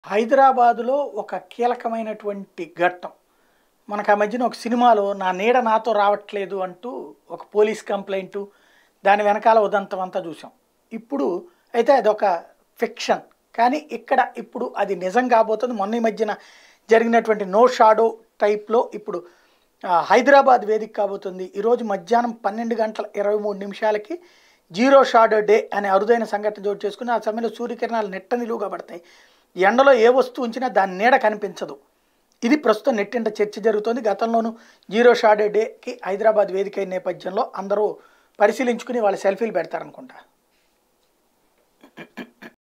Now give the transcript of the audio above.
హైదరాబాదులో ఒక కీలకమైనటువంటి ఘట్టం మనకు ఆ మధ్యన ఒక సినిమాలో నా నీడ నాతో రావట్లేదు అంటూ ఒక పోలీస్ కంప్లైంట్ దాని వెనకాల ఉదంతం అంతా చూసాం ఇప్పుడు అయితే అదొక ఫిక్షన్ కానీ ఇక్కడ ఇప్పుడు అది నిజం కాబోతుంది మొన్న ఈ మధ్యన జరిగినటువంటి నో షాడో టైప్లో ఇప్పుడు ఆ, హైదరాబాద్ వేదిక కాబోతుంది ఈరోజు మధ్యాహ్నం పన్నెండు గంటల ఇరవై మూడు నిమిషాలకి జీరో షాడో డే అనే అరుదైన సంఘటన చోటు చేసుకుని ఆ సమయంలో సూర్యకిరణాలు నెట్ట నిలువుగా పడతాయి ఎండలో ఏ వస్తువు ఉంచినా దాని నీడ కనిపించదు ఇది ప్రస్తుతం నెట్టింట చర్చ జరుగుతోంది గతంలోనూ జీరో షాడో డేకి హైదరాబాద్ వేదిక అయిన నేపథ్యంలో అందరూ పరిశీలించుకుని వాళ్ళ సెల్ఫీలు పెడతారనుకుంటా